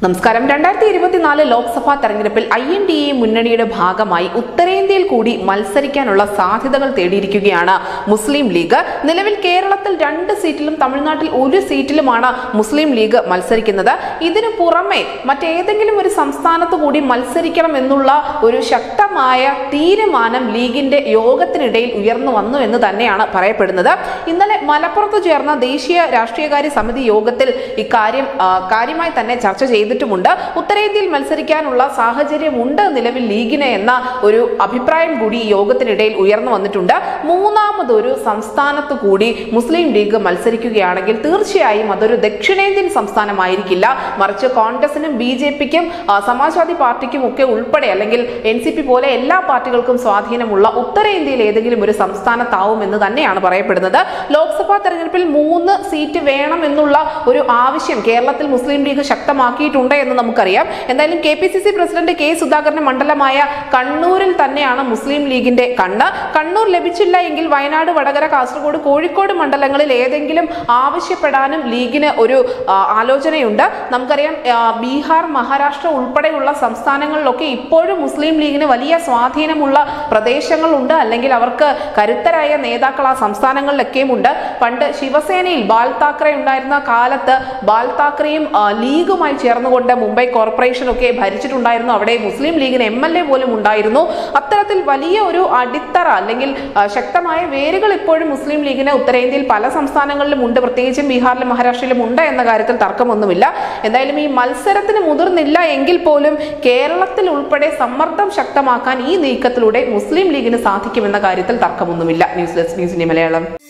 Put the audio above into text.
നമസ്കാരം രണ്ടായിരത്തി ഇരുപത്തിനാല് ലോക്സഭാ തെരഞ്ഞെടുപ്പിൽ ഐ എൻ ഡി എ മുന്നണിയുടെ ഭാഗമായി ഉത്തരേന്ത്യയിൽ കൂടി മത്സരിക്കാനുള്ള സാധ്യതകൾ തേടിയിരിക്കുകയാണ് മുസ്ലിം ലീഗ് നിലവിൽ കേരളത്തിൽ രണ്ട് സീറ്റിലും തമിഴ്നാട്ടിൽ ഒരു സീറ്റിലുമാണ് മുസ്ലിം ലീഗ് മത്സരിക്കുന്നത് ഇതിനു പുറമെ മറ്റേതെങ്കിലും ഒരു സംസ്ഥാനത്ത് കൂടി മത്സരിക്കണം എന്നുള്ള ഒരു ശക്തമായ തീരുമാനം ലീഗിന്റെ യോഗത്തിനിടയിൽ ഉയർന്നു വന്നു എന്ന് തന്നെയാണ് പറയപ്പെടുന്നത് ഇന്നലെ മലപ്പുറത്ത് ചേർന്ന ദേശീയ രാഷ്ട്രീയകാര്യ സമിതി യോഗത്തിൽ ഇക്കാര്യം ആ, കാര്യമായി തന്നെ ചർച്ച ചെയ്തിട്ടുമുണ്ട് ഉത്തരേന്ത്യയിൽ മത്സരിക്കാനുള്ള സാഹചര്യമുണ്ട് നിലവിൽ ലീഗിന് എന്ന ഒരു അഭിപ്രായം കൂടി ഈ യോഗത്തിനിടയിൽ ഉയർന്നു വന്നിട്ടുണ്ട് മൂന്നാമതൊരു സംസ്ഥാനത്ത് കൂടി മുസ്ലിം ലീഗ് മത്സരിക്കുകയാണെങ്കിൽ തീർച്ചയായും അതൊരു ദക്ഷിണേന്ത്യൻ സംസ്ഥാനമായിരിക്കില്ല മറിച്ച് കോൺഗ്രസിനും ബി ജെ പിക്കും സമാജ്വാദി പാർട്ടിക്കും ഒക്കെ ഉൾപ്പെടെ അല്ലെങ്കിൽ എൻ സി പി പോലെ എല്ലാ പാർട്ടികൾക്കും സ്വാധീനമുള്ള ഉത്തരേന്ത്യയിൽ ഏതെങ്കിലും ഒരു സംസ്ഥാനത്താവും എന്ന് തന്നെയാണ് പറയപ്പെടുന്നത് ലോക്സഭാ തെരഞ്ഞെടുപ്പിൽ മൂന്ന് സീറ്റ് വേണം എന്നുള്ള ഒരു ആവശ്യം കേരളത്തിൽ മുസ്ലിം ലീഗ് ശക്തമാക്കിയിട്ടുണ്ട് എന്ന് നമുക്കറിയാം എന്തായാലും K P C C president K സുധാകരന്റെ മണ്ഡലമായ കണ്ണൂരിൽ തന്നെയാണ് മുസ്ലിം ലീഗിന്റെ കണ്ണ് കണ്ണൂർ ലഭിച്ചില്ല എങ്കിൽ വയനാട് വടകര കാസർഗോഡ് കോഴിക്കോട് മണ്ഡലങ്ങളിൽ ഏതെങ്കിലും ആവശ്യപ്പെടാനും ലീഗിന് ഒരു ആ, ആലോചനയുണ്ട് നമുക്കറിയാം ആ, ബീഹാർ മഹാരാഷ്ട്ര ഉൾപ്പെടെയുള്ള സംസ്ഥാനങ്ങളിലൊക്കെ ഇപ്പോഴും മുസ്ലിം ലീഗിന് വലിയ സ്വാധീനമുള്ള പ്രദേശങ്ങളുണ്ട് അല്ലെങ്കിൽ അവർക്ക് കരുത്തരായ നേതാക്കൾ ആ സംസ്ഥാനങ്ങളിലൊക്കെയും ഉണ്ട് പണ്ട് ശിവസേനയിൽ ബാൽ താക്കറെ ഉണ്ടായിരുന്ന കാലത്ത് ബാൽ താക്കറെയും ആ, ലീഗുമായി ചേർന്നുകൊണ്ട് മുംബൈ കോർപ്പറേഷൻ ഒക്കെ ഭരിച്ചിട്ടുണ്ടായിരുന്നു അവിടെ മുസ്ലിം ലീഗിന് എം എൽ എ പോലും ഉണ്ടായിരുന്നു അത്തരത്തിൽ വലിയ ഒരു അടിത്തറ അല്ലെങ്കിൽ ആ, ശക്തമായ വേരുകൾ ഇപ്പോഴും മുസ്ലിം ലീഗിന് ഉത്തരേന്ത്യയിൽ പല സംസ്ഥാനങ്ങളിലും ഉണ്ട് പ്രത്യേകിച്ചും ബീഹാറിലും മഹാരാഷ്ട്രയിലും ഉണ്ട് എന്ന കാര്യത്തിൽ തർക്കമൊന്നുമില്ല എന്തായാലും ഈ മത്സരത്തിന് മുതിർന്നില്ല എങ്കിൽ പോലും കേരളത്തിൽ ഉൾപ്പെടെ സമ്മർദ്ദം ശക്തമാക്കാൻ ഈ നീക്കത്തിലൂടെ മുസ്ലിം ലീഗിന് സാധിക്കുമെന്ന കാര്യത്തിൽ തർക്കമൊന്നുമില്ല ന്യൂസ് ഡെസ്ക് ന്യൂസിന്റെ മലയാളം